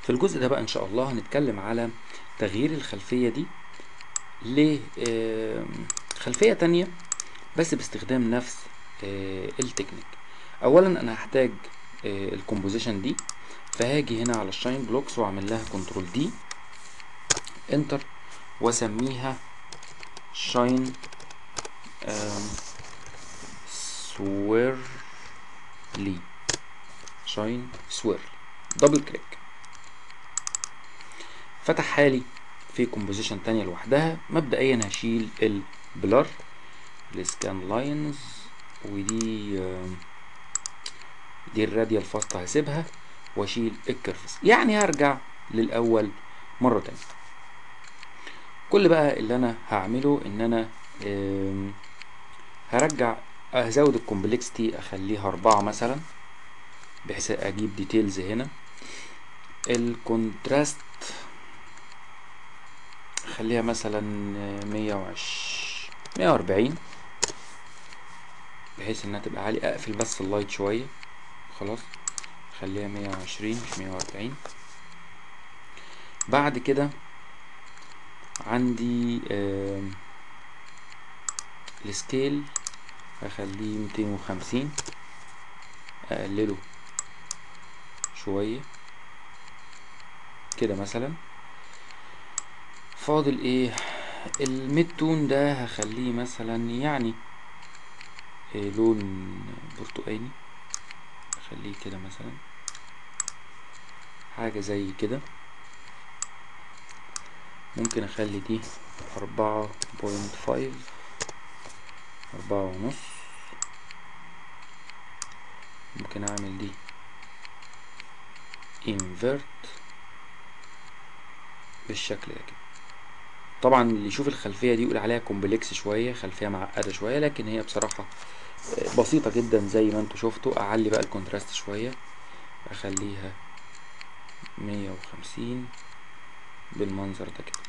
في الجزء ده بقى ان شاء الله هنتكلم على تغيير الخلفية دي لخلفية تانية بس باستخدام نفس آه، التكنيك اولا انا هحتاج الكومبوزيشن دي فهاجي هنا على الشاين بلوكس واعمل لها كنترول دي انتر واسميها شاين سويرلي شاين سويرل دبل كليك فتح لي في كومبوزيشن تانية لوحدها مبدئيا هشيل البلر السكان لاينز ودي آم، دي الراديال فاست هسيبها واشيل الكيرفز يعني هرجع للاول مره تانية كل بقى اللي انا هعمله ان انا آم، هرجع هزود الكومبلكسيتي اخليها اربعة مثلا بحيث اجيب ديتيلز هنا الكونتراست خليها مثلا مية وعش مية واربعين بحيث انها تبقى عالية اقفل بس اللايت شوية خلاص خليها مية وعشرين مش مية واربعين بعد كده عندي آم، السكيل هخليه ميتين وخمسين اقلله شوية كده مثلا فاضل ايه الميد تون ده هخليه مثلا يعني إيه لون برتقاني اخليه كده مثلا حاجة زي كده ممكن اخلي دي اربعة بوينت فايف اربعة ونص ممكن اعمل دي invert بالشكل ده كده طبعا اللي يشوف الخلفية دي يقول عليها كومبلكس شوية خلفية معقدة شوية لكن هي بصراحة آه، بسيطة جدا زي ما انتوا شفتوا اعلي بقى الكونتراست شوية اخليها مية وخمسين بالمنظر ده كده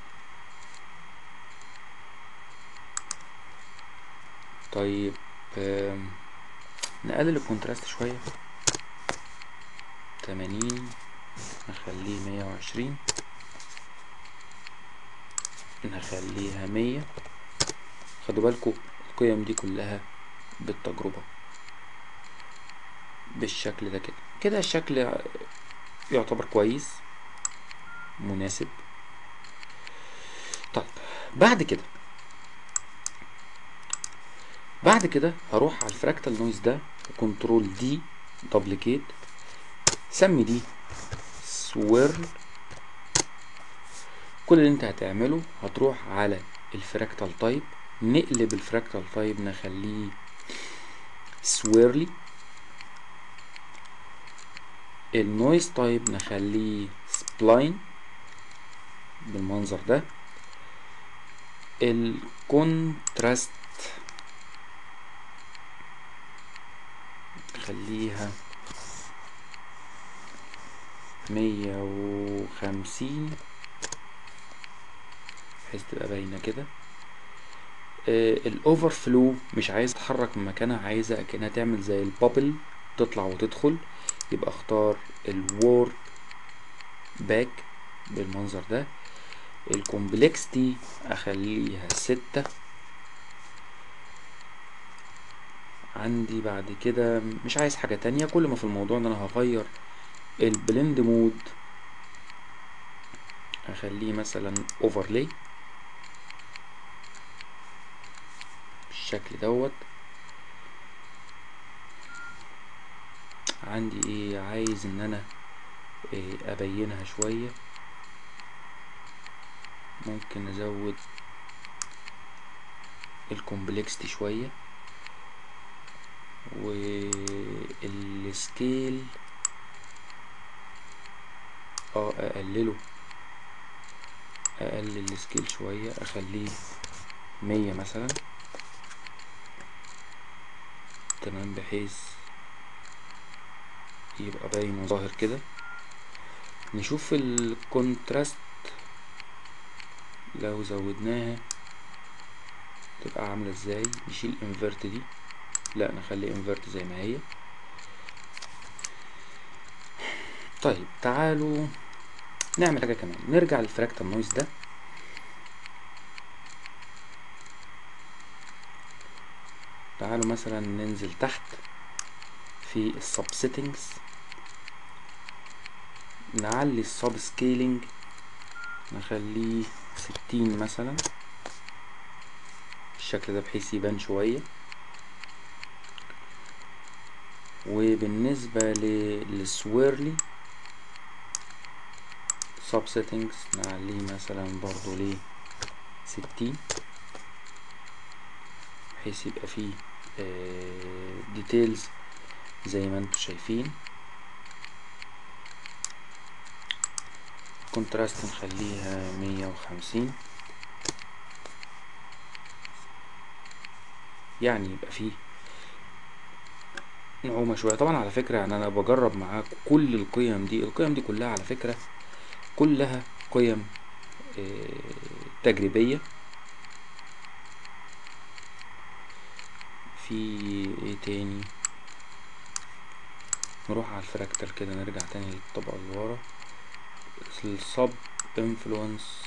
طيب آم، نقلل الكونتراست شوية تمانين نخليه مية وعشرين نخليها مية خدوا بالكم القيم دي كلها بالتجربة بالشكل ده كده كده الشكل يعتبر كويس مناسب طيب بعد كده بعد كده هروح على الفراكتال نويز ده وكنترول دي دوبليكيت سمي دي سويرل كل اللي انت هتعمله هتروح على الفراكتال تايب نقلب الفراكتال تايب نخليه سويرلي النويز تايب نخليه سبلاين بالمنظر ده الكونتراست خليها مية وخمسين بحيث تبقى باينة كده الاوفر فلو مش عايز تتحرك من مكانها عايزة كأنها تعمل زي البابل تطلع وتدخل يبقى اختار الوورد باك بالمنظر ده الكومبلكسيتي اخليها ستة عندي بعد كده مش عايز حاجة تانية كل ما في الموضوع ان انا هغير البلند مود اخليه مثلا اوفرلاي بالشكل دوت عندي ايه عايز ان انا إيه ابينها شوية ممكن ازود الكومبلكسيتي شوية والسكيل اه اقلله اقلل السكيل شوية اخليه مية مثلا تمام بحيث يبقى باين وظاهر كده نشوف الكونتراست لو زودناها تبقى عاملة ازاي نشيل انفرت دي لا نخلي انفرت زي ما هي طيب تعالوا نعمل حاجة كمان نرجع للفراكتال نويز ده تعالوا مثلا ننزل تحت في السب سيتنجز نعلي السب سكيلينج نخليه ستين مثلا بالشكل ده بحيث يبان شوية وبالنسبة للسويرلي سب سيتنجز نعليه مثلا برضو ل ستين بحيث يبقى فيه ديتيلز زي ما انتم شايفين كونتراست نخليها مية وخمسين يعني يبقى فيه نعومة شوية طبعا على فكرة يعني أنا بجرب معاكم كل القيم دي القيم دي كلها على فكرة كلها قيم تجريبية في ايه تاني نروح على الفراكتال كده نرجع تاني للطبقة اللي ورا السب انفلونس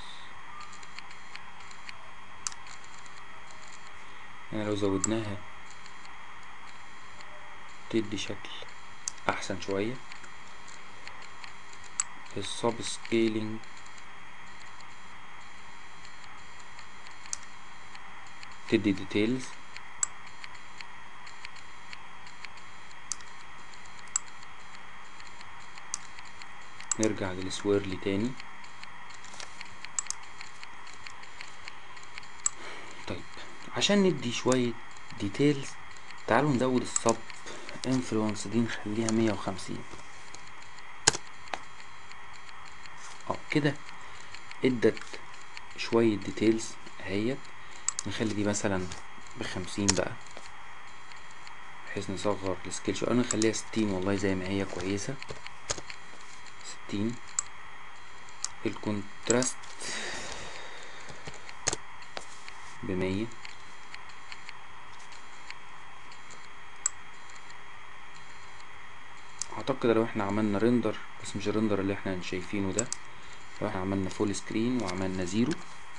يعني لو زودناها تدي شكل احسن شوية السب سكيلينج تدي ديتيلز نرجع للسويرلي تاني طيب عشان ندي شوية ديتيلز تعالوا نزود السب انفلونس دي نخليها مية وخمسين اه كده ادت شوية ديتيلز اهيت نخلي دي مثلا بخمسين بقى بحيث نصغر السكيل شوية او نخليها ستين والله زي ما هي كويسة ستين الكونتراست بمية اعتقد لو احنا عملنا ريندر بس مش الريندر اللي احنا شايفينه ده لو احنا عملنا فول سكرين وعملنا زيرو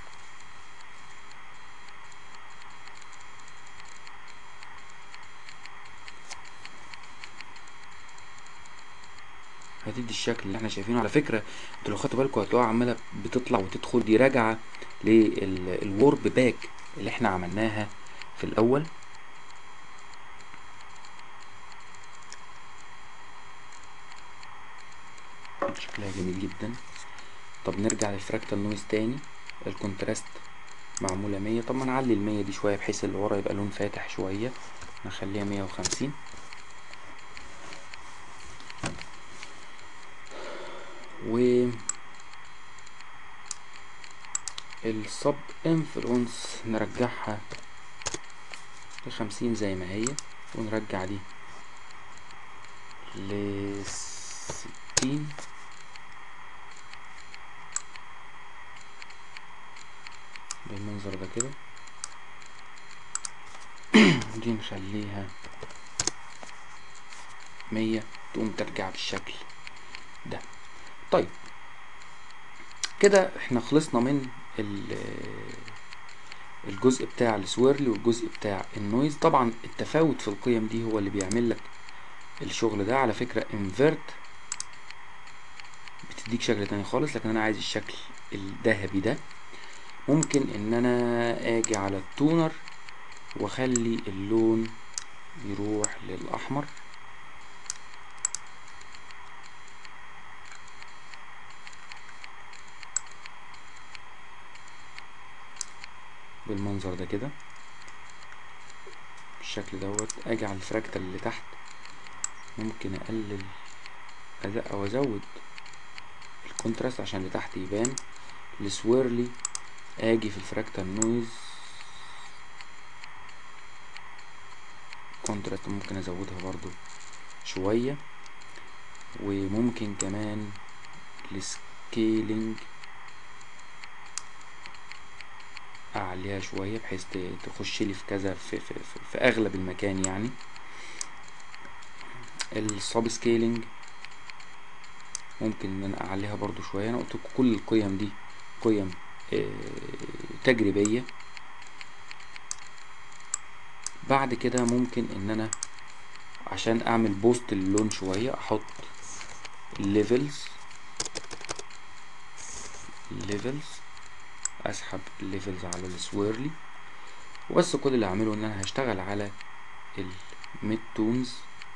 هتدي الشكل اللي احنا شايفينه على فكره انتوا لو خدتوا بالكم هتلاقوها عماله بتطلع وتدخل دي راجعه للورب باك اللي احنا عملناها في الاول شكلها جميل جدا طب نرجع للفراكتال نويز تاني الكونتراست معمولة مية طب ما نعلي المية دي شوية بحيث اللي ورا يبقى لون فاتح شوية نخليها مية وخمسين و السب انفلونس نرجعها لخمسين زي ما هي ونرجع دي لستين بالمنظر ده كده دي نخليها مية تقوم ترجع بالشكل ده طيب كده احنا خلصنا من الجزء بتاع السويرلي والجزء بتاع النويز طبعا التفاوت في القيم دي هو اللي بيعمل لك الشغل ده على فكرة انفرت بتديك شكل تاني خالص لكن انا عايز الشكل الذهبي ده ممكن ان انا اجي على التونر واخلي اللون يروح للاحمر بالمنظر ده كده بالشكل دوت اجي على الفراكتال اللي تحت ممكن اقلل او ازود الكونتراست عشان اللي تحت يبان السويرلي اجي في الفراكتال نويز كونتراست ممكن ازودها برضو شوية وممكن كمان السكيلينج اعليها شوية بحيث تخش لي في كذا في, في, في, في اغلب المكان يعني السب سكيلينج ممكن ان انا اعليها برضو شوية انا قلت لكم كل القيم دي قيم آه، تجريبية بعد كده ممكن ان انا عشان اعمل بوست للون شوية احط ليفلز ليفلز اسحب الليفلز على السويرلي وبس كل اللي هعمله ان انا هشتغل على الميد تونز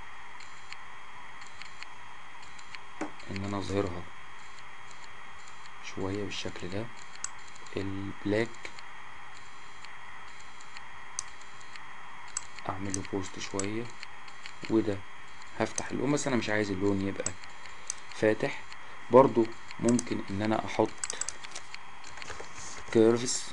ان انا اظهرها شوية بالشكل ده البلاك اعمله بوست شوية وده هفتح اللون بس انا مش عايز اللون يبقى فاتح برضو ممكن ان انا احط كيرفز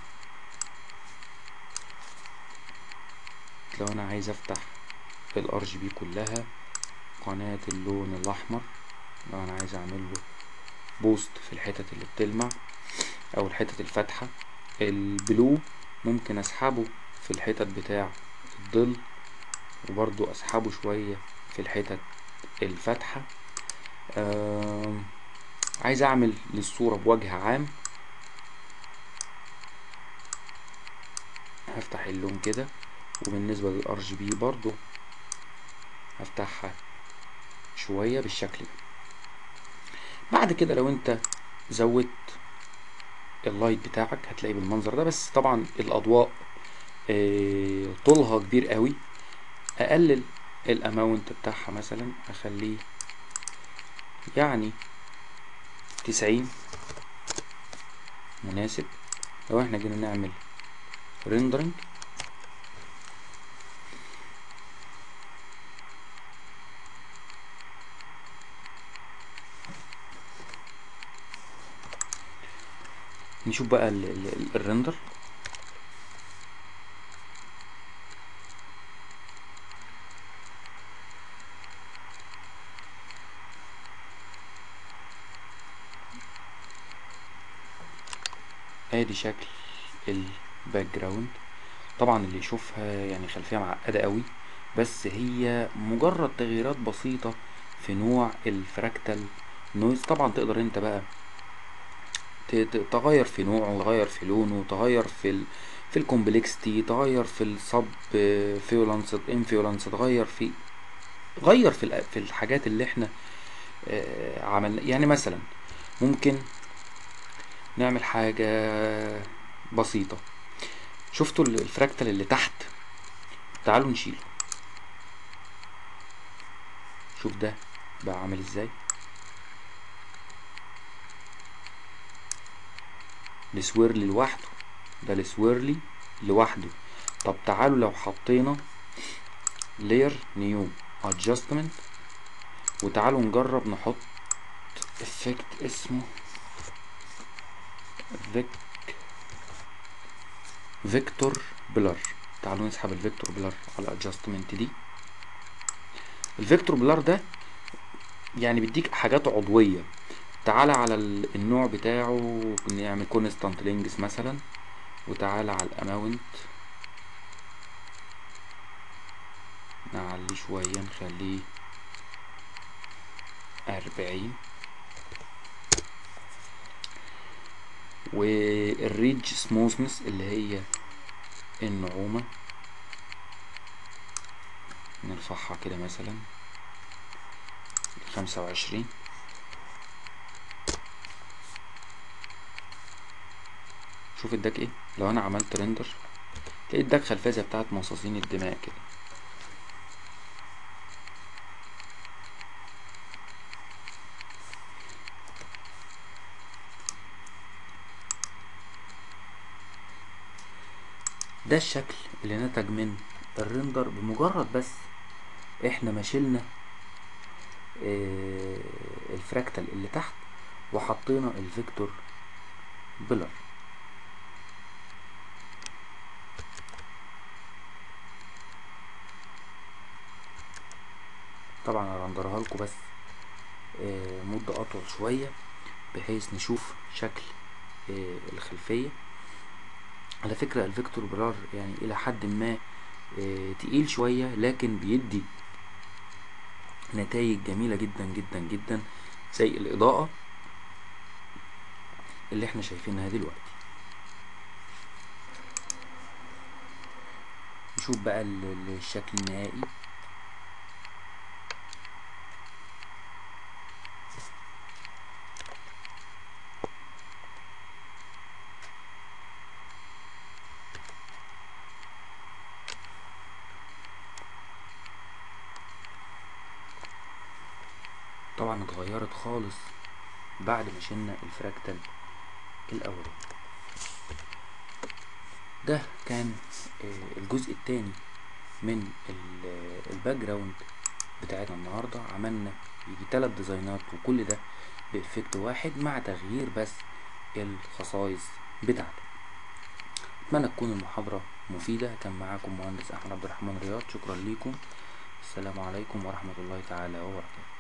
لو انا عايز افتح الار جي بي كلها قناة اللون الاحمر لو انا عايز اعمل له بوست في الحتت اللي بتلمع او الحتت الفاتحة البلو ممكن اسحبه في الحتت بتاع الظل وبرضو اسحبه شوية في الحتت الفاتحة آم، عايز اعمل للصورة بوجه عام هفتح اللون كده وبالنسبة للار جي بي برضو هفتحها شوية بالشكل ده بعد كده لو انت زودت اللايت بتاعك هتلاقي بالمنظر ده بس طبعا الاضواء آه، طولها كبير قوي اقلل الاماونت بتاعها مثلا اخليه يعني تسعين مناسب لو احنا جينا نعمل ريندرنج نشوف بقى ال- ال- ال- الريندر ادي شكل الباك جراوند طبعا اللي يشوفها يعني خلفيه معقده قوي بس هي مجرد تغييرات بسيطه في نوع الفراكتال نويز طبعا تقدر انت بقى ت- ت- تغير في نوعه تغير في لونه تغير في ال في الكومبلكسيتي تغير في السب فيولانس انفيولانس تغير في غير في ال- في الحاجات اللي احنا آه، عملنا يعني مثلا ممكن نعمل حاجة بسيطة شفتوا ال- الفراكتال اللي تحت تعالوا نشيله شوف ده بقى عامل ازاي السويرلي لوحده ده السويرلي لوحده طب تعالوا لو حطينا layer new adjustment وتعالوا نجرب نحط effect اسمه فيك فيكتور بلر تعالوا نسحب الفيكتور بلر على adjustment دي الفيكتور بلر ده يعني بيديك حاجات عضوية تعالى على ال- النوع بتاعه نعمل كونستانت لينجز مثلا وتعالى على الاماونت نعلي شوية نخليه أربعين والريدج سموثنس اللي هي النعومة نرفعها كده مثلا خمسة وعشرين شوف اداك ايه لو انا عملت ريندر تلاقي اداك خلفية زي بتاعت مصاصين الدماء كده ده الشكل اللي نتج من الريندر بمجرد بس احنا ما شلنا آه، الفراكتال اللي تحت وحطينا الفيكتور بلر طبعا هرندرها لكم بس آه، مدة أطول شوية بحيث نشوف شكل آه، الخلفية على فكرة الفيكتور بلار يعني إلى حد ما آه، تقيل شوية لكن بيدي نتائج جميلة جدا جدا جدا زي الاضاءة اللي احنا شايفينها دلوقتي نشوف بقى ال- ال- الشكل النهائي طبعا اتغيرت خالص بعد ما شلنا الفراكتال الاولاني ده كان آه، الجزء التاني من الباك جراوند بتاعتنا النهارده عملنا يجي تلات ديزاينات وكل ده بإفكت واحد مع تغيير بس الخصائص بتاعته اتمنى تكون المحاضرة مفيدة كان معاكم مهندس احمد عبد الرحمن رياض شكرا ليكم السلام عليكم ورحمة الله تعالى وبركاته